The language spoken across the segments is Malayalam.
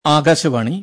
ആകാശവാണി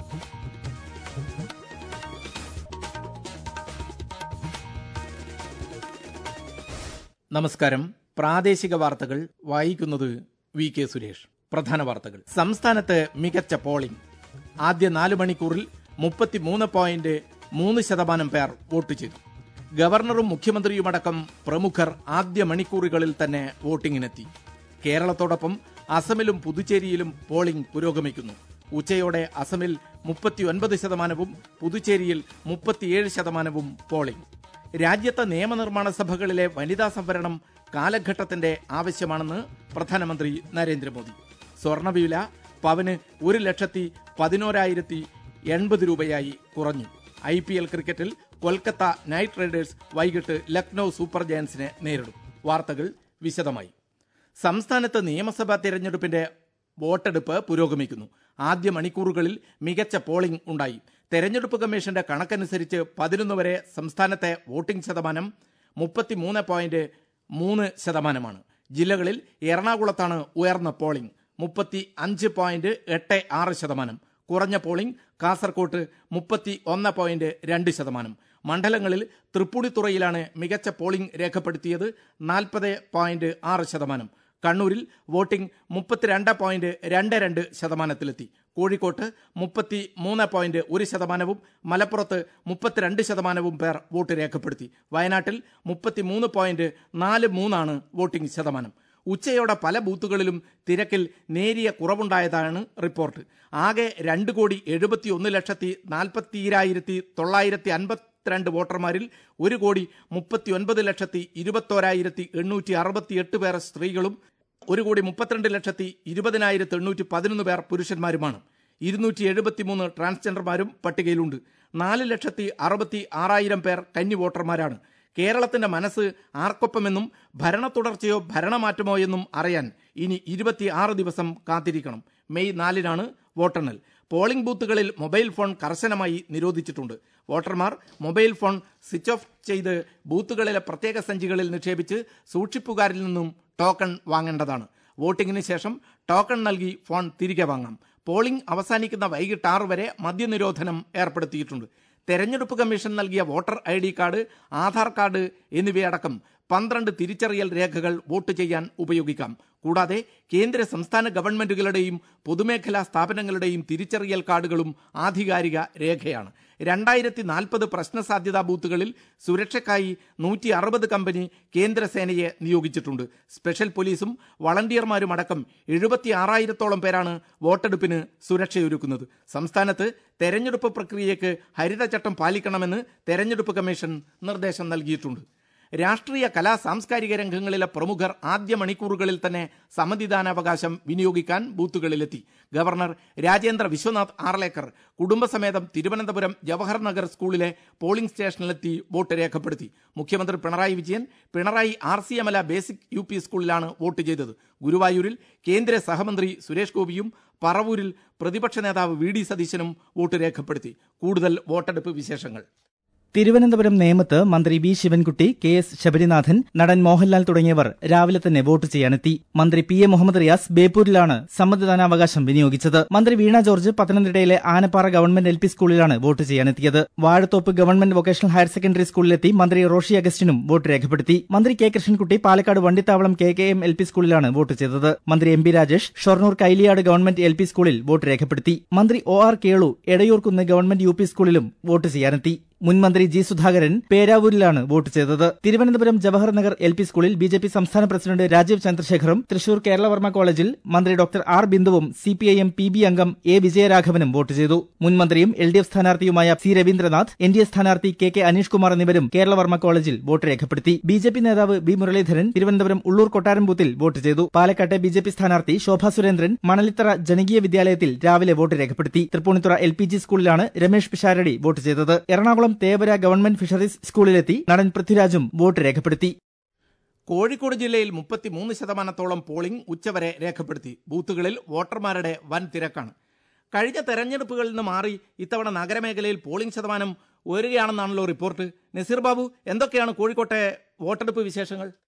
നമസ്കാരം പ്രാദേശിക വാർത്തകൾ വായിക്കുന്നത് വി കെ സുരേഷ് പ്രധാന വാർത്തകൾ സംസ്ഥാനത്ത് മികച്ച പോളിംഗ് ആദ്യ നാല് മണിക്കൂറിൽ മുപ്പത്തിമൂന്ന് പോയിന്റ് മൂന്ന് ശതമാനം പേർ വോട്ട് ചെയ്തു ഗവർണറും മുഖ്യമന്ത്രിയുമടക്കം പ്രമുഖർ ആദ്യ മണിക്കൂറുകളിൽ തന്നെ വോട്ടിങ്ങിനെത്തി കേരളത്തോടൊപ്പം അസമിലും പുതുച്ചേരിയിലും പോളിംഗ് പുരോഗമിക്കുന്നു ഉച്ചയോടെ അസമിൽ മുപ്പത്തിയൊൻപത് ശതമാനവും പുതുച്ചേരിയിൽ മുപ്പത്തിയേഴ് ശതമാനവും പോളിംഗ് രാജ്യത്തെ നിയമനിർമ്മാണ സഭകളിലെ വനിതാ സംവരണം കാലഘട്ടത്തിന്റെ ആവശ്യമാണെന്ന് പ്രധാനമന്ത്രി നരേന്ദ്രമോദി സ്വർണവില പവന് ഒരു ലക്ഷത്തി പതിനോരായിരത്തി എൺപത് രൂപയായി കുറഞ്ഞു ഐ പി എൽ ക്രിക്കറ്റിൽ കൊൽക്കത്ത നൈറ്റ് റൈഡേഴ്സ് വൈകിട്ട് ലക്നൌ സൂപ്പർ ജയൻസിനെ നേരിടും വാർത്തകൾ വിശദമായി സംസ്ഥാനത്ത് നിയമസഭാ തെരഞ്ഞെടുപ്പിന്റെ വോട്ടെടുപ്പ് പുരോഗമിക്കുന്നു ആദ്യ മണിക്കൂറുകളിൽ മികച്ച പോളിംഗ് ഉണ്ടായി തെരഞ്ഞെടുപ്പ് കമ്മീഷന്റെ കണക്കനുസരിച്ച് പതിനൊന്ന് വരെ സംസ്ഥാനത്തെ വോട്ടിംഗ് ശതമാനം മുപ്പത്തിമൂന്ന് പോയിന്റ് മൂന്ന് ശതമാനമാണ് ജില്ലകളിൽ എറണാകുളത്താണ് ഉയർന്ന പോളിംഗ് മുപ്പത്തി അഞ്ച് പോയിന്റ് എട്ട് ആറ് ശതമാനം കുറഞ്ഞ പോളിംഗ് കാസർകോട്ട് മുപ്പത്തി ഒന്ന് പോയിന്റ് രണ്ട് ശതമാനം മണ്ഡലങ്ങളിൽ തൃപ്പൂണിത്തുറയിലാണ് മികച്ച പോളിംഗ് രേഖപ്പെടുത്തിയത് നാൽപ്പത് പോയിന്റ് ആറ് ശതമാനം കണ്ണൂരിൽ വോട്ടിംഗ് മുപ്പത്തിരണ്ട് പോയിന്റ് രണ്ട് രണ്ട് ശതമാനത്തിലെത്തി കോഴിക്കോട്ട് മുപ്പത്തി മൂന്ന് പോയിന്റ് ഒരു ശതമാനവും മലപ്പുറത്ത് മുപ്പത്തിരണ്ട് ശതമാനവും പേർ വോട്ട് രേഖപ്പെടുത്തി വയനാട്ടിൽ മുപ്പത്തിമൂന്ന് പോയിന്റ് നാല് മൂന്നാണ് വോട്ടിംഗ് ശതമാനം ഉച്ചയോടെ പല ബൂത്തുകളിലും തിരക്കിൽ നേരിയ കുറവുണ്ടായതാണ് റിപ്പോർട്ട് ആകെ രണ്ട് കോടി എഴുപത്തി ഒന്ന് ലക്ഷത്തി നാൽപ്പത്തിരായിരത്തി തൊള്ളായിരത്തി അൻപത്തിരണ്ട് വോട്ടർമാരിൽ ഒരു കോടി മുപ്പത്തി ഒൻപത് ലക്ഷത്തി ഇരുപത്തോരായിരത്തി എണ്ണൂറ്റി അറുപത്തിയെട്ട് പേർ സ്ത്രീകളും ഒരു കോടി മുപ്പത്തിരണ്ട് ലക്ഷത്തി ഇരുപതിനായിരത്തി എണ്ണൂറ്റി പതിനൊന്ന് പേർ പുരുഷന്മാരുമാണ് ഇരുന്നൂറ്റി എഴുപത്തിമൂന്ന് ട്രാൻസ്ജെൻഡർമാരും പട്ടികയിലുണ്ട് നാല് ലക്ഷത്തി അറുപത്തി ആറായിരം പേർ കന്നി വോട്ടർമാരാണ് കേരളത്തിന്റെ മനസ്സ് ആർക്കൊപ്പമെന്നും ഭരണ തുടർച്ചയോ ഭരണമാറ്റമോ എന്നും അറിയാൻ ഇനി ഇരുപത്തിയാറ് ദിവസം കാത്തിരിക്കണം മെയ് നാലിനാണ് വോട്ടെണ്ണൽ പോളിംഗ് ബൂത്തുകളിൽ മൊബൈൽ ഫോൺ കർശനമായി നിരോധിച്ചിട്ടുണ്ട് വോട്ടർമാർ മൊബൈൽ ഫോൺ സ്വിച്ച് ഓഫ് ചെയ്ത് ബൂത്തുകളിലെ പ്രത്യേക സഞ്ചികളിൽ നിക്ഷേപിച്ച് സൂക്ഷിപ്പുകാരിൽ നിന്നും ടോക്കൺ വാങ്ങേണ്ടതാണ് വോട്ടിംഗിന് ശേഷം ടോക്കൺ നൽകി ഫോൺ തിരികെ വാങ്ങാം പോളിംഗ് അവസാനിക്കുന്ന വൈകിട്ട് ആറ് വരെ മദ്യനിരോധനം ഏർപ്പെടുത്തിയിട്ടുണ്ട് തെരഞ്ഞെടുപ്പ് കമ്മീഷൻ നൽകിയ voter I D card Aadhaar card എന്നിവയടക്കം പന്ത്രണ്ട് തിരിച്ചറിയൽ രേഖകൾ വോട്ട് ചെയ്യാൻ ഉപയോഗിക്കാം കൂടാതെ കേന്ദ്ര സംസ്ഥാന ഗവൺമെന്റുകളുടെയും പൊതുമേഖലാ സ്ഥാപനങ്ങളുടെയും തിരിച്ചറിയൽ കാർഡുകളും ആധികാരിക രേഖയാണ് രണ്ടായിരത്തി നാൽപ്പത് പ്രശ്നസാധ്യതാ ബൂത്തുകളിൽ സുരക്ഷയ്ക്കായി നൂറ്റി അറുപത് കമ്പനി കേന്ദ്രസേനയെ നിയോഗിച്ചിട്ടുണ്ട് സ്പെഷ്യൽ പോലീസും വളണ്ടിയർമാരും അടക്കം എഴുപത്തി ആറായിരത്തോളം പേരാണ് വോട്ടെടുപ്പിന് സുരക്ഷയൊരുക്കുന്നത് സംസ്ഥാനത്ത് തെരഞ്ഞെടുപ്പ് പ്രക്രിയയ്ക്ക് ഹരിതചട്ടം പാലിക്കണമെന്ന് തെരഞ്ഞെടുപ്പ് കമ്മീഷൻ നിർദ്ദേശം നൽകിയിട്ടുണ്ട് രാഷ്ട്രീയ കലാ സാംസ്കാരിക രംഗങ്ങളിലെ പ്രമുഖർ ആദ്യ മണിക്കൂറുകളിൽ തന്നെ സമ്മതിദാനാവകാശം വിനിയോഗിക്കാൻ ബൂത്തുകളിലെത്തി ഗവർണർ രാജേന്ദ്ര വിശ്വനാഥ് ആർലേക്കർ കുടുംബസമേതം തിരുവനന്തപുരം ജവഹർ നഗർ സ്കൂളിലെ പോളിംഗ് സ്റ്റേഷനിലെത്തി വോട്ട് രേഖപ്പെടുത്തി മുഖ്യമന്ത്രി Pinarayi Vijayan Pinarayi R C Amala basic U P സ്കൂളിലാണ് വോട്ട് ചെയ്തത് ഗുരുവായൂരിൽ കേന്ദ്ര സഹമന്ത്രി സുരേഷ് ഗോപിയും പറവൂരിൽ പ്രതിപക്ഷ നേതാവ് വി ഡി സതീശനും വോട്ട് രേഖപ്പെടുത്തി കൂടുതൽ വോട്ടെടുപ്പ് വിശേഷങ്ങൾ തിരുവനന്തപുരം നേമത്ത് മന്ത്രി V Sivankutty K S Sabarinathan നടൻ മോഹൻലാൽ തുടങ്ങിയവർ രാവിലെ തന്നെ വോട്ട് ചെയ്യാനെത്തി മന്ത്രി പി എ മുഹമ്മദ് റിയാസ് ബേപ്പൂരിലാണ് സമ്മതിദാനാവകാശം വിനിയോഗിച്ചത് മന്ത്രി വീണ ജോർജ് പത്തനംതിട്ടയിലെ ആനപ്പാറ ഗവൺമെന്റ് എൽ പി സ്കൂളിലാണ് വോട്ട് ചെയ്യാനെത്തിയത് Vazhathoppu government vocational higher secondary സ്കൂളിലെത്തി മന്ത്രി റോഷി അഗസ്റ്റിനും വോട്ട് രേഖപ്പെടുത്തി മന്ത്രി K Krishnankutty Palakkad Vandithavalam K K M L P സ്കൂളിലാണ് വോട്ട് ചെയ്തത് മന്ത്രി M P Rajesh Shoranur Kailiyad government L P സ്കൂളിൽ വോട്ട് രേഖപ്പെടുത്തി മന്ത്രി O R Kelu Edayoorkunnu government U P സ്കൂളിലും വോട്ട് ചെയ്യാനെത്തി മുൻ മന്ത്രി ജി സുധാകരൻ പേരാവൂരിലാണ് വോട്ട് ചെയ്തത് തിരുവനന്തപുരം ജവഹർ നഗർ എൽ പി സ്കൂളിൽ ബി ജെ പി സംസ്ഥാന പ്രസിഡന്റ് രാജീവ് ചന്ദ്രശേഖറും തൃശൂർ കേരളവർമ്മ കോളേജിൽ മന്ത്രി ഡോക്ടർ ആർ ബിന്ദുവും C P I M P B അംഗം എ വിജയരാഘവനും വോട്ട് ചെയ്തു മുൻ മന്ത്രിയും എൽ ഡി എഫ് സ്ഥാനാർത്ഥിയുമായ C Raveendranath N D A സ്ഥാനാർത്ഥി കെ കെ അനീഷ് കുമാർ എന്നിവരും കേരളവർമ്മ കോളേജിൽ വോട്ട് രേഖപ്പെടുത്തി ബി ജെ പി നേതാവ് വി മുരളീധരൻ തിരുവനന്തപുരം ഉള്ളൂർ കൊട്ടാരം ബൂത്തിൽ വോട്ട് ചെയ്തു പാലക്കാട്ടെ ബി ജെ പി സ്ഥാനാർത്ഥി ശോഭാ സുരേന്ദ്രൻ മണലിത്തറ ജനകീയ വിദ്യാലയത്തിൽ രാവിലെ വോട്ട് രേഖപ്പെടുത്തി തൃപ്പൂണിത്തുറ എൽ പി ജി സ്കൂളിലാണ് രമേഷ് പിഷാരടി വോട്ട് ചെയ്തത് എറണാകുളം തേവര ഗവൺമെന്റ് ഫിഷറീസ് സ്കൂളിലെത്തി നടൻ പൃഥ്വിരാജും വോട്ട് രേഖപ്പെടുത്തി കോഴിക്കോട് ജില്ലയിൽ മുപ്പത്തിമൂന്ന് ശതമാനത്തോളം പോളിംഗ് ഉച്ചവരെ രേഖപ്പെടുത്തി ബൂത്തുകളിൽ വോട്ടർമാരുടെ വൻ തിരക്കാണ് കഴിഞ്ഞ തെരഞ്ഞെടുപ്പുകളിൽ നിന്ന് മാറി ഇത്തവണ നഗരമേഖലയിൽ പോളിംഗ് ശതമാനം ഉയരുകയാണെന്നാണല്ലോ റിപ്പോർട്ട് നസീർ ബാബു എന്തൊക്കെയാണ് കോഴിക്കോട്ടെ വോട്ടെടുപ്പ് വിശേഷങ്ങൾ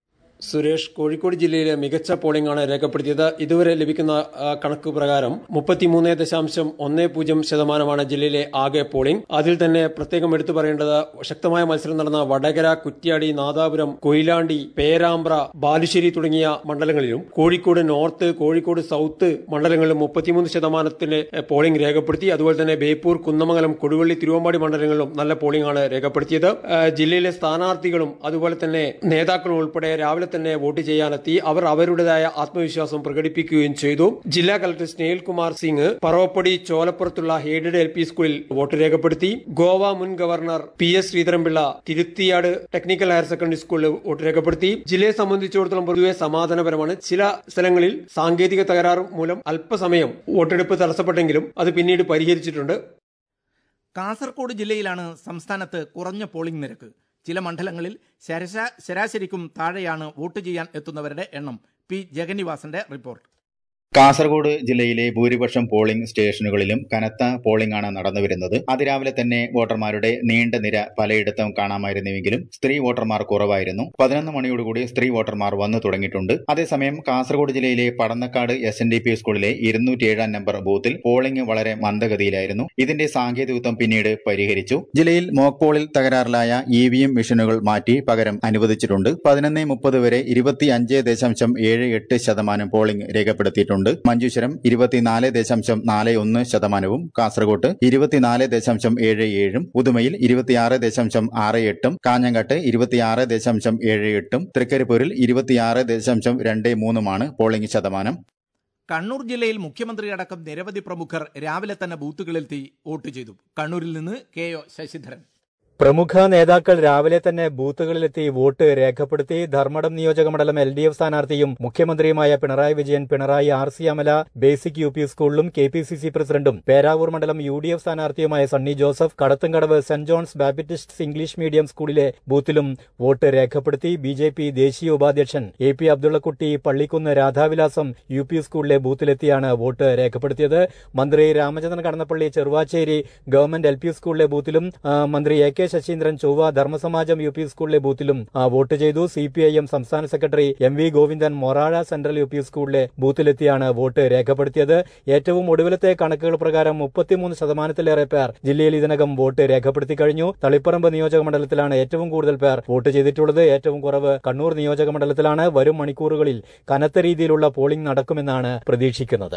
സുരേഷ് കോഴിക്കോട് ജില്ലയിലെ മികച്ച പോളിംഗ് ആണ് രേഖപ്പെടുത്തിയത് ഇതുവരെ ലഭിക്കുന്ന ആ, കണക്ക് പ്രകാരം മുപ്പത്തിമൂന്ന് ദശാംശം ഒന്ന് പൂജ്യം ശതമാനമാണ് ജില്ലയിലെ ആകെ പോളിംഗ് അതിൽ തന്നെ പ്രത്യേകം എടുത്തു പറയേണ്ടത് ശക്തമായ മത്സരം നടന്ന വടകര കുറ്റ്യാടി നാദാപുരം കൊയിലാണ്ടി പേരാമ്പ്ര ബാലുശ്ശേരി തുടങ്ങിയ മണ്ഡലങ്ങളിലും കോഴിക്കോട് നോർത്ത് കോഴിക്കോട് സൌത്ത് മണ്ഡലങ്ങളിലും മുപ്പത്തിമൂന്ന് ശതമാനത്തിന് പോളിംഗ് രേഖപ്പെടുത്തി അതുപോലെ തന്നെ ബേപ്പൂർ കുന്നമംഗലം കൊടുവള്ളി തിരുവമ്പാടി മണ്ഡലങ്ങളിലും നല്ല പോളിംഗ് ആണ് രേഖപ്പെടുത്തിയത് ആ, ജില്ലയിലെ സ്ഥാനാർത്ഥികളും അതുപോലെ തന്നെ നേതാക്കളും ഉൾപ്പെടെ രാവിലെ തന്നെ വോട്ട് ചെയ്യാനെത്തി അവർ അവരുടേതായ ആത്മവിശ്വാസം പ്രകടിപ്പിക്കുകയും ചെയ്തു ജില്ലാ കളക്ടർ സ്നേഹിൽ കുമാർ സിംഗ് പറവപ്പടി ചോലപ്പുറത്തുള്ള എയ്ഡഡ് എൽ പി സ്കൂളിൽ വോട്ട് രേഖപ്പെടുത്തി ഗോവ മുൻ governor P S Sreedharan Pillai Thiruthiyad technical higher secondary സ്കൂളിൽ വോട്ട് രേഖപ്പെടുത്തി ജില്ലയെ സംബന്ധിച്ചിടത്തോളം പൊതുവെ സമാധാനപരമാണ് ചില സ്ഥലങ്ങളിൽ സാങ്കേതിക തകരാറ് മൂലം അല്പസമയം വോട്ടെടുപ്പ് തടസ്സപ്പെട്ടെങ്കിലും അത് പിന്നീട് പരിഹരിച്ചിട്ടുണ്ട് കാസർഗോഡ് ജില്ലയിലാണ് സംസ്ഥാനത്ത് കുറഞ്ഞ പോളിംഗ് നിരക്ക് ചില മണ്ഡലങ്ങളിൽ ശരശ- ശരാശരിക്കും താഴെയാണ് വോട്ട് ചെയ്യാൻ എത്തുന്നവരുടെ എണ്ണം പി ജഗന്നിവാസന്റെ റിപ്പോർട്ട് കാസർഗോഡ് ജില്ലയിലെ ഭൂരിപക്ഷം പോളിംഗ് സ്റ്റേഷനുകളിലും കനത്ത പോളിംഗ് ആണ് നടന്നുവരുന്നത് അതിരാവിലെ തന്നെ വോട്ടർമാരുടെ നീണ്ട നിര പലയിടത്തും കാണാമായിരുന്നുവെങ്കിലും സ്ത്രീ വോട്ടർമാർ കുറവായിരുന്നു പതിനൊന്ന് മണിയോടുകൂടി സ്ത്രീ വോട്ടർമാർ വന്നു തുടങ്ങിയിട്ടുണ്ട് അതേസമയം കാസർഗോഡ് ജില്ലയിലെ Padannakkad S N D P സ്കൂളിലെ ഇരുന്നൂറ്റി ഏഴാം നമ്പർ ബൂത്തിൽ പോളിംഗ് വളരെ മന്ദഗതിയിലായിരുന്നു ഇതിന്റെ സാങ്കേതികത്വം പിന്നീട് പരിഹരിച്ചു ജില്ലയിൽ മോക്ക് പോളിൽ തകരാറിലായ ഇ വി എം മെഷീനുകൾ മാറ്റി പകരം അനുവദിച്ചിട്ടുണ്ട് പതിനൊന്ന് മുപ്പത് വരെ ഇരുപത്തി അഞ്ച് ദശാംശം ഏഴ് എട്ട് ശതമാനം പോളിംഗ് രേഖപ്പെടുത്തിയിട്ടുണ്ട് മഞ്ചേശ്വരം ഇരുപത്തിനാല് ദശാംശം നാല് ഒന്ന് ശതമാനവും കാസർഗോട്ട് ഇരുപത്തിനാല് ദശാംശം ഏഴ് ഏഴും ഉദുമയിൽ ഇരുപത്തിയാറ് ദശാംശം ആറ് എട്ടും കാഞ്ഞങ്ങാട്ട് ഇരുപത്തിയാറ് ദശാംശം ഏഴ് എട്ടും തൃക്കരിപ്പൂരിൽ ഇരുപത്തിയാറ് ദശാംശം രണ്ട് മൂന്നുമാണ് പോളിംഗ് ശതമാനം കണ്ണൂർ ജില്ലയിൽ മുഖ്യമന്ത്രിയടക്കം നിരവധി പ്രമുഖർ രാവിലെ തന്നെ ബൂത്തുകളിലെത്തി വോട്ട് ചെയ്തു കണ്ണൂരിൽ നിന്ന് കെ ഒ ശശിധരൻ പ്രമുഖ നേതാക്കൾ രാവിലെ തന്നെ ബൂത്തുകളിലെത്തി വോട്ട് രേഖപ്പെടുത്തി ധർമ്മടം നിയോജക മണ്ഡലം എൽ ഡി എഫ് സ്ഥാനാർത്ഥിയും മുഖ്യമന്ത്രിയുമായ Pinarayi Vijayan Pinarayi R C Amala basic U P സ്കൂളിലും കെ പി സി സി പ്രസിഡന്റും പേരാവൂർ മണ്ഡലം യു ഡി എഫ് സ്ഥാനാർത്ഥിയുമായ Sunny Joseph Kadathumkadavu Saint John's Baptist English medium സ്കൂളിലെ ബൂത്തിലും വോട്ട് രേഖപ്പെടുത്തി ബി ജെ പി ദേശീയ ഉപാധ്യക്ഷൻ A P Abdullakutty Pallikkunnu Radhavilasam U P സ്കൂളിലെ ബൂത്തിലെത്തിയാണ് വോട്ട് രേഖപ്പെടുത്തിയത് മന്ത്രി Ramachandran Kadannappalli Cheruvacheri government L P സ്കൂളിലെ ബൂത്തിലും ആ, മന്ത്രി എ കെ ശശീന്ദ്രൻ ചൊവ്വ ധർമ്മസമാജം യു പി സ്കൂളിലെ ബൂത്തിലും ആ, വോട്ട് ചെയ്തു സി പി ഐ എം സംസ്ഥാന സെക്രട്ടറി M V Govindan Morazha central U P സ്കൂളിലെ ബൂത്തിലെത്തിയാണ് വോട്ട് രേഖപ്പെടുത്തിയത് ഏറ്റവും ഒടുവിലത്തെ കണക്കുകൾ പ്രകാരം മുപ്പത്തിമൂന്ന് ശതമാനത്തിലേറെ പേർ ജില്ലയിൽ ഇതിനകം വോട്ട് രേഖപ്പെടുത്തി കഴിഞ്ഞു തളിപ്പറമ്പ് നിയോജക മണ്ഡലത്തിലാണ് ഏറ്റവും കൂടുതൽ പേർ വോട്ട് ചെയ്തിട്ടുള്ളത് ഏറ്റവും കുറവ് കണ്ണൂർ നിയോജക മണ്ഡലത്തിലാണ് വരും മണിക്കൂറുകളിൽ കനത്ത രീതിയിലുള്ള പോളിംഗ് നടക്കുമെന്നാണ് പ്രതീക്ഷിക്കുന്നത്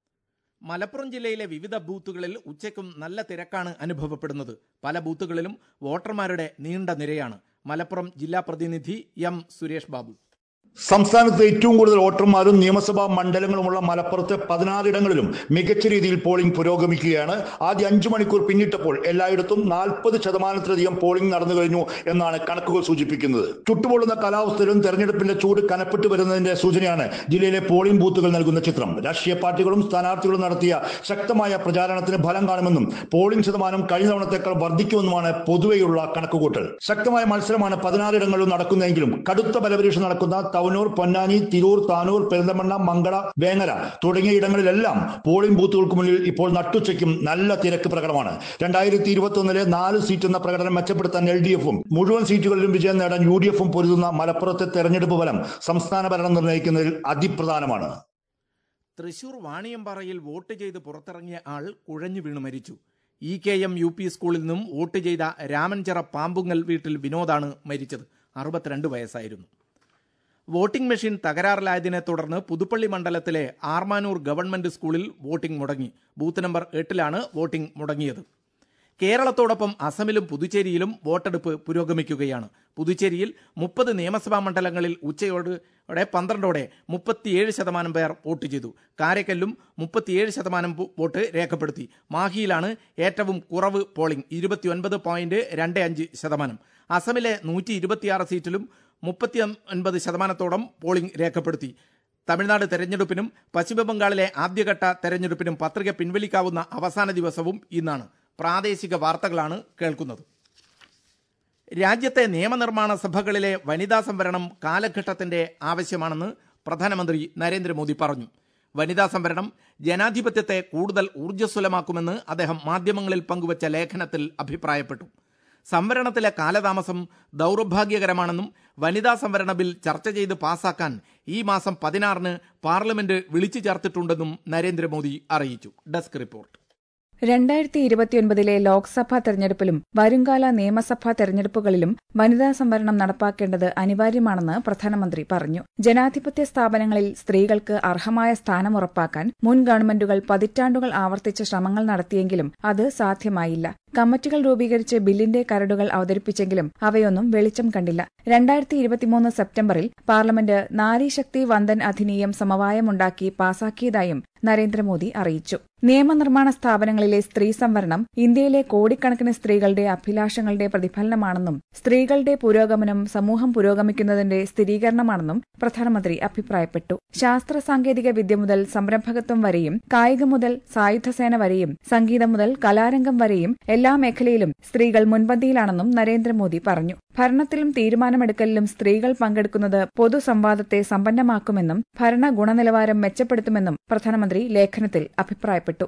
മലപ്പുറം ജില്ലയിലെ വിവിധ ബൂത്തുകളിൽ ഉച്ചയ്ക്കും നല്ല തിരക്കാണ് അനുഭവപ്പെടുന്നത് പല ബൂത്തുകളിലും വോട്ടർമാരുടെ നീണ്ട നിരയാണ് മലപ്പുറം ജില്ലാ പ്രതിനിധി എം സുരേഷ് ബാബു സംസ്ഥാനത്ത് ഏറ്റവും കൂടുതൽ വോട്ടർമാരും നിയമസഭാ മണ്ഡലങ്ങളുമുള്ള മലപ്പുറത്ത് പതിനാറിടങ്ങളിലും മികച്ച രീതിയിൽ പോളിംഗ് പുരോഗമിക്കുകയാണ് ആദ്യ അഞ്ചു മണിക്കൂർ പിന്നിട്ടപ്പോൾ എല്ലായിടത്തും നാൽപ്പത് ശതമാനത്തിലധികം പോളിംഗ് നടന്നു കഴിഞ്ഞു എന്നാണ് കണക്കുകൾ സൂചിപ്പിക്കുന്നത് ചുട്ടുപൊള്ളുന്ന കാലാവസ്ഥയിലും തെരഞ്ഞെടുപ്പിന്റെ ചൂട് കനപ്പെട്ടു വരുന്നതിന്റെ സൂചനയാണ് ജില്ലയിലെ പോളിംഗ് ബൂത്തുകൾ നൽകുന്ന ചിത്രം രാഷ്ട്രീയ പാർട്ടികളും സ്ഥാനാർത്ഥികളും നടത്തിയ ശക്തമായ പ്രചാരണത്തിന് ഫലം കാണുമെന്നും പോളിംഗ് ശതമാനം കഴിഞ്ഞ തവണത്തേക്കാൾ വർദ്ധിക്കുമെന്നുമാണ് പൊതുവെയുള്ള കണക്കുകൂട്ടൽ ശക്തമായ മത്സരമാണ് പതിനാറിടങ്ങളിലും നടക്കുന്നതെങ്കിലും കടുത്ത ബലപരീക്ഷ നടക്കുന്ന തവനൂർ പൊന്നാനി തിരൂർ താനൂർ പെരിന്തമണ്ണ മംഗള വേങ്ങര തുടങ്ങിയ ഇടങ്ങളിലെല്ലാം പോളിംഗ് ബൂത്തുകൾക്ക് മുന്നിൽ ഇപ്പോൾ നട്ടുച്ചയ്ക്കും നല്ല തിരക്ക് പ്രകടമാണ് രണ്ടായിരത്തി ഇരുപത്തി ഒന്നിലെ നാല് സീറ്റ് എന്ന പ്രകടനം മെച്ചപ്പെടുത്താൻ എൽ ഡി എഫും മുഴുവൻ സീറ്റുകളിലും വിജയം നേടാൻ യു ഡി എഫും പൊരുതുന്ന മലപ്പുറത്തെ തെരഞ്ഞെടുപ്പ് ഫലം സംസ്ഥാന ഭരണം നിർണ്ണയിക്കുന്നതിൽ അതിപ്രധാനമാണ് തൃശൂർ വാണിയമ്പാറയിൽ വോട്ട് ചെയ്ത് പുറത്തിറങ്ങിയ ആൾ കുഴഞ്ഞു വീണ് മരിച്ചു E K M U P സ്കൂളിൽ നിന്നും വോട്ട് ചെയ്ത രാമൻചിറ പാമ്പുങ്ങൽ വീട്ടിൽ വിനോദാണ് മരിച്ചത് അറുപത്തിരണ്ട് വയസ്സായിരുന്നു വോട്ടിംഗ് മെഷീൻ തകരാറിലായതിനെ തുടർന്ന് പുതുപ്പള്ളി മണ്ഡലത്തിലെ ആർമാനൂർ ഗവൺമെന്റ് സ്കൂളിൽ വോട്ടിംഗ് മുടങ്ങി ബൂത്ത് നമ്പർ എട്ടിലാണ് വോട്ടിംഗ് മുടങ്ങിയത് കേരളത്തോടൊപ്പം അസമിലും പുതുച്ചേരിയിലും വോട്ടെടുപ്പ് പുരോഗമിക്കുകയാണ് പുതുച്ചേരിയിൽ മുപ്പത് നിയമസഭാ മണ്ഡലങ്ങളിൽ ഉച്ചയോടെ പന്ത്രണ്ടോടെ മുപ്പത്തിയേഴ് ശതമാനം പേർ വോട്ട് ചെയ്തു കാരക്കല്ലും മുപ്പത്തിയേഴ് ശതമാനം വോ- വോട്ട് രേഖപ്പെടുത്തി മാഹിയിലാണ് ഏറ്റവും കുറവ് പോളിംഗ് ഇരുപത്തിയൊൻപത് പോയിന്റ് രണ്ട് അഞ്ച് ശതമാനം അസമിലെ നൂറ്റി ഇരുപത്തിയാറ് സീറ്റിലും മുപ്പത്തി ഒൻപത് ശതമാനത്തോളം പോളിംഗ് രേഖപ്പെടുത്തി തമിഴ്നാട് തെരഞ്ഞെടുപ്പിനും പശ്ചിമബംഗാളിലെ ആദ്യഘട്ട തെരഞ്ഞെടുപ്പിനും പത്രിക പിൻവലിക്കാവുന്ന അവസാന ദിവസവും ഇന്നാണ് പ്രാദേശിക വാർത്തകളാണ് കേൾക്കുന്നത് രാജ്യത്തെ നിയമനിർമ്മാണ സഭകളിലെ വനിതാ സംവരണം കാലഘട്ടത്തിന്റെ ആവശ്യമാണെന്ന് പ്രധാനമന്ത്രി നരേന്ദ്രമോദി പറഞ്ഞു വനിതാ സംവരണം ജനാധിപത്യത്തെ കൂടുതൽ ഊർജ്ജസ്വലമാക്കുമെന്ന് അദ്ദേഹം മാധ്യമങ്ങളിൽ പങ്കുവച്ച ലേഖനത്തിൽ അഭിപ്രായപ്പെട്ടു സംവരണത്തിലെ കാലതാമസം ദൗർഭാഗ്യകരമാണെന്നും വനിതാ സംവരണ ബിൽ ചർച്ച ചെയ്ത് പാസാക്കാൻ ഈ മാസം പതിനാറിന് പാർലമെന്റ് വിളിച്ചു ചേർത്തിട്ടുണ്ടെന്നും നരേന്ദ്രമോദി അറിയിച്ചു ഡെസ്ക് റിപ്പോർട്ട് രണ്ടായിരത്തി ഇരുപത്തിയൊൻപതിലെ ലോക്സഭാ തെരഞ്ഞെടുപ്പിലും വരുംകാല നിയമസഭാ തെരഞ്ഞെടുപ്പുകളിലും വനിതാ സംവരണം നടപ്പാക്കേണ്ടത് അനിവാര്യമാണെന്ന് പ്രധാനമന്ത്രി പറഞ്ഞു ജനാധിപത്യ സ്ഥാപനങ്ങളിൽ സ്ത്രീകൾക്ക് അർഹമായ സ്ഥാനം ഉറപ്പാക്കാൻ മുൻ ഗവൺമെന്റുകൾ പതിറ്റാണ്ടുകൾ ആവർത്തിച്ച ശ്രമങ്ങൾ നടത്തിയെങ്കിലും അത് സാധ്യമായില്ല കമ്മിറ്റികൾ രൂപീകരിച്ച് ബില്ലിന്റെ കരടുകൾ അവതരിപ്പിച്ചെങ്കിലും അവയൊന്നും വെളിച്ചം കണ്ടില്ല രണ്ടായിരത്തി ഇരുപത്തിമൂന്ന് സെപ്റ്റംബറിൽ പാർലമെന്റ് നാരീശക്തി വന്ദൻ അധിനിയം സമവായമുണ്ടാക്കി പാസാക്കിയതായും നരേന്ദ്രമോദി അറിയിച്ചു നിയമനിർമ്മാണ സ്ഥാപനങ്ങളിലെ സ്ത്രീ സംവരണം ഇന്ത്യയിലെ കോടിക്കണക്കിന് സ്ത്രീകളുടെ അഭിലാഷങ്ങളുടെ പ്രതിഫലനമാണെന്നും സ്ത്രീകളുടെ പുരോഗമനം സമൂഹം പുരോഗമിക്കുന്നതിന്റെ സ്ഥിരീകരണമാണെന്നും പ്രധാനമന്ത്രി അഭിപ്രായപ്പെട്ടു ശാസ്ത്ര സാങ്കേതിക വിദ്യ മുതൽ സംരംഭകത്വം വരെയും കായികം മുതൽ സായുധസേന വരെയും സംഗീതം മുതൽ കലാരംഗം വരെയും എല്ലാ മേഖലയിലും സ്ത്രീകൾ മുൻപന്തിയിലാണെന്നും നരേന്ദ്രമോദി പറഞ്ഞു ഭരണത്തിലും തീരുമാനമെടുക്കലിലും സ്ത്രീകൾ പങ്കെടുക്കുന്നത് പൊതുസംവാദത്തെ സമ്പന്നമാക്കുമെന്നും ഭരണ ഗുണനിലവാരം മെച്ചപ്പെടുത്തുമെന്നും പ്രധാനമന്ത്രി ലേഖനത്തിൽ അഭിപ്രായപ്പെട്ടു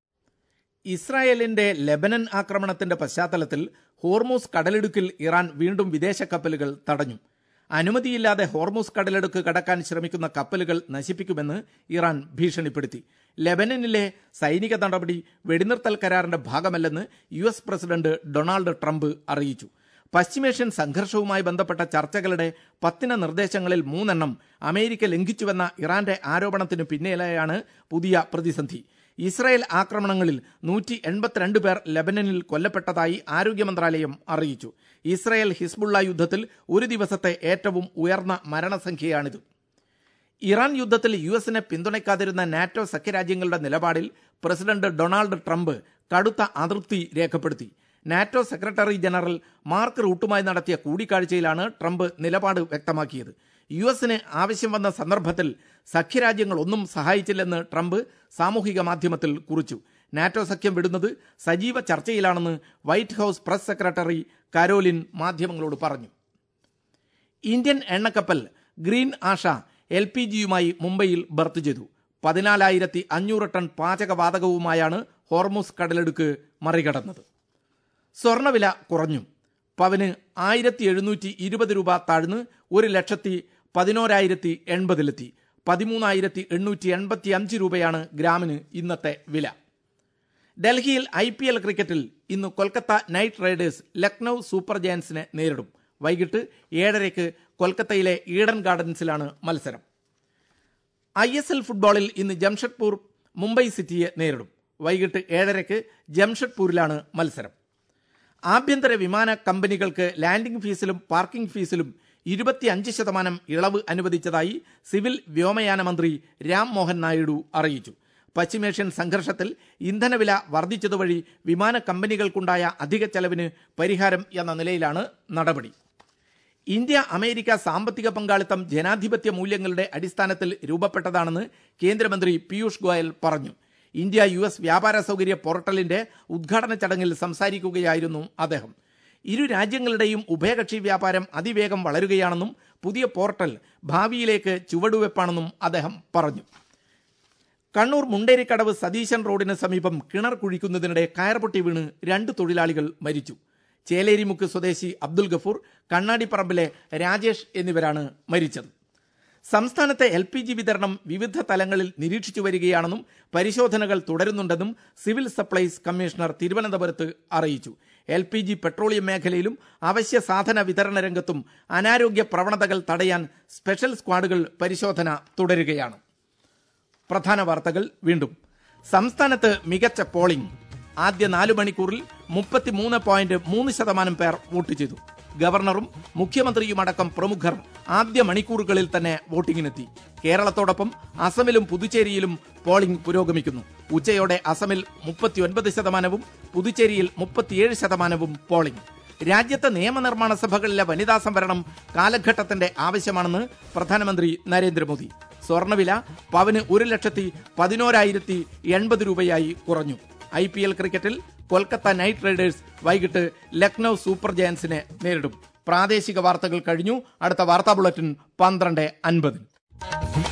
ഇസ്രായേലിന്റെ ലെബനൻ ആക്രമണത്തിന്റെ പശ്ചാത്തലത്തിൽ ഹോർമൂസ് കടലിടുക്കിൽ ഇറാൻ വീണ്ടും വിദേശ കപ്പലുകൾ തടഞ്ഞു അനുമതിയില്ലാതെ ഹോർമൂസ് കടലിടുക്ക് കടക്കാൻ ശ്രമിക്കുന്ന കപ്പലുകൾ നശിപ്പിക്കുമെന്ന് ഇറാൻ ഭീഷണിപ്പെടുത്തി ലെബനനിലെ സൈനിക നടപടി വെടിനിർത്തൽ കരാറിന്റെ ഭാഗമല്ലെന്ന് U S president Donald Trump അറിയിച്ചു പശ്ചിമേഷ്യൻ സംഘർഷവുമായി ബന്ധപ്പെട്ട ചർച്ചകളുടെ പത്തിന നിർദ്ദേശങ്ങളിൽ മൂന്നെണ്ണം അമേരിക്ക ലംഘിച്ചുവെന്ന ഇറാന്റെ ആരോപണത്തിനു പിന്നാലെയാണ് പുതിയ പ്രതിസന്ധി ഇസ്രായേൽ ആക്രമണങ്ങളിൽ നൂറ്റി എൺപത്തിരണ്ട് പേർ ലബനനിൽ കൊല്ലപ്പെട്ടതായി ആരോഗ്യ മന്ത്രാലയം അറിയിച്ചു ഇസ്രായേൽ ഹിസ്ബുള്ള യുദ്ധത്തിൽ ഒരു ദിവസത്തെ ഏറ്റവും ഉയർന്ന മരണസംഖ്യയാണിത് ഇറാൻ യുദ്ധത്തിൽ യു എസിനെ പിന്തുണയ്ക്കാതിരുന്ന നാറ്റോ സഖ്യരാജ്യങ്ങളുടെ നിലപാടിൽ പ്രസിഡന്റ് ഡൊണാൾഡ് ട്രംപ് കടുത്ത അതൃപ്തി രേഖപ്പെടുത്തി നാറ്റോ സെക്രട്ടറി ജനറൽ മാർക്ക് റൂട്ടുമായി നടത്തിയ കൂടിക്കാഴ്ചയിലാണ് ട്രംപ് നിലപാട് വ്യക്തമാക്കിയത് യു എസിന് ആവശ്യം വന്ന സന്ദർഭത്തിൽ സഖ്യരാജ്യങ്ങൾ ഒന്നും സഹായിച്ചില്ലെന്ന് ട്രംപ് സാമൂഹിക മാധ്യമത്തിൽ കുറിച്ചു നാറ്റോ സഖ്യം വിടുന്നത് സജീവ ചർച്ചയിലാണെന്ന് White House press secretary Karoline മാധ്യമങ്ങളോട് പറഞ്ഞു ഇന്ത്യൻ എണ്ണക്കപ്പൽ ഗ്രീൻ ആഷ എൽ പി ജിയുമായി മുംബൈയിൽ ബർത്ത് ചെയ്തു പതിനാലായിരത്തി അഞ്ഞൂറ് ടൺ പാചകവാതകവുമായാണ് ഹോർമുസ് കടലെടുക്ക് മറികടന്നത് സ്വർണവില കുറഞ്ഞു പവന് ആയിരത്തി എഴുന്നൂറ്റി ഇരുപത് രൂപ താഴ്ന്ന് ഒരു ലക്ഷത്തി പതിനോരായിരത്തി എൺപതിലെത്തി പതിമൂന്നായിരത്തി എണ്ണൂറ്റി എൺപത്തി അഞ്ച് രൂപയാണ് ഗ്രാമിന് ഇന്നത്തെ വില ഡൽഹിയിൽ ഐ പി എൽ ക്രിക്കറ്റിൽ ഇന്ന് Kolkata Knight Riders Lucknow Super ജയൻസിനെ നേരിടും വൈകിട്ട് ഏഴരയ്ക്ക് കൊൽക്കത്തയിലെ ഈഡൻ ഗാർഡൻസിലാണ് മത്സരം ഐ എസ് എൽ ഫുട്ബോളിൽ ഇന്ന് ജംഷഡ്പൂർ മുംബൈ സിറ്റിയെ നേരിടും വൈകിട്ട് ഏഴരയ്ക്ക് ജംഷഡ്പൂരിലാണ് മത്സരം ആഭ്യന്തര വിമാന കമ്പനികൾക്ക് ലാൻഡിംഗ് ഫീസിലും പാർക്കിംഗ് ഫീസിലും ഇരുപത്തിയഞ്ച് ശതമാനം ഇളവ് അനുവദിച്ചതായി സിവിൽ വ്യോമയാന മന്ത്രി രാം മോഹൻ നായിഡു അറിയിച്ചു പശ്ചിമേഷ്യൻ സംഘർഷത്തിൽ ഇന്ധനവില വർദ്ധിച്ചതുവഴി വിമാന കമ്പനികൾക്കുണ്ടായ അധിക ചെലവിന് പരിഹാരം എന്ന നിലയിലാണ് നടപടി ഇന്ത്യ അമേരിക്ക സാമ്പത്തിക പങ്കാളിത്തം ജനാധിപത്യ മൂല്യങ്ങളുടെ അടിസ്ഥാനത്തിൽ രൂപപ്പെട്ടതാണെന്ന് കേന്ദ്രമന്ത്രി പീയൂഷ് ഗോയൽ പറഞ്ഞു ഇന്ത്യ യു എസ് വ്യാപാര സൗകര്യ പോർട്ടലിന്റെ ഉദ്ഘാടന ചടങ്ങിൽ സംസാരിക്കുകയായിരുന്നു അദ്ദേഹം ഇരു രാജ്യങ്ങളുടെയും ഉഭയകക്ഷി വ്യാപാരം അതിവേഗം വളരുകയാണെന്നും പുതിയ പോർട്ടൽ ഭാവിയിലേക്ക് ചുവടുവെപ്പാണെന്നും അദ്ദേഹം പറഞ്ഞു കണ്ണൂർ മുണ്ടേരിക്കടവ് സതീശൻ റോഡിന് സമീപം കിണർ കുഴിക്കുന്നതിനിടെ കയർ പൊട്ടി വീണ് രണ്ട് തൊഴിലാളികൾ മരിച്ചു ചേലേരിമുക്ക് സ്വദേശി അബ്ദുൽ ഗഫൂർ കണ്ണാടിപ്പറമ്പിലെ രാജേഷ് എന്നിവരാണ് മരിച്ചത് സംസ്ഥാനത്തെ എൽ പി ജി വിതരണം വിവിധ തലങ്ങളിൽ നിരീക്ഷിച്ചു വരികയാണെന്നും പരിശോധനകൾ തുടരുന്നുണ്ടെന്നും സിവിൽ സപ്ലൈസ് കമ്മീഷണർ തിരുവനന്തപുരത്ത് അറിയിച്ചു എൽ പി ജി പെട്രോളിയം മേഖലയിലും അവശ്യ സാധന വിതരണ രംഗത്തും അനാരോഗ്യ പ്രവണതകൾ തടയാൻ സ്പെഷ്യൽ സ്ക്വാഡുകൾ പരിശോധന തുടരുകയാണ് പ്രധാന വാർത്തകൾ വീണ്ടും സംസ്ഥാനത്ത് മികച്ച പോളിംഗ് ആദ്യ നാലു മണിക്കൂറിൽ മുപ്പത്തിമൂന്ന് പോയിന്റ് മൂന്ന് ശതമാനം പേർ വോട്ട് ചെയ്തു ഗവർണറും മുഖ്യമന്ത്രിയുമടക്കം പ്രമുഖർ ആദ്യ മണിക്കൂറുകളിൽ തന്നെ വോട്ടിങ്ങിനെത്തി കേരളത്തോടൊപ്പം അസമിലും പുതുച്ചേരിയിലും പോളിംഗ് പുരോഗമിക്കുന്നു ഉച്ചയോടെ അസമിൽ മുപ്പത്തിയൊൻപത് ശതമാനവും പുതുച്ചേരിയിൽ മുപ്പത്തിയേഴ് ശതമാനവും പോളിംഗ് രാജ്യത്തെ നിയമനിർമ്മാണ സഭകളിലെ വനിതാ സംവരണം കാലഘട്ടത്തിന്റെ ആവശ്യമാണെന്ന് പ്രധാനമന്ത്രി നരേന്ദ്രമോദി സ്വർണവില പവന് ഒരു ലക്ഷത്തി പതിനോരായിരത്തി എൺപത് രൂപയായി കുറഞ്ഞു ഐ പി എൽ ക്രിക്കറ്റിൽ കൊൽക്കത്ത നൈറ്റ് റൈഡേഴ്സ് വൈകിട്ട് ലക്നൌ സൂപ്പർ ജയൻസിനെ നേരിടും പ്രാദേശിക വാർത്തകൾ കഴിഞ്ഞു അടുത്ത വാർത്താ ബുള്ളറ്റിൻ പന്ത്രണ്ട് അൻപതിന്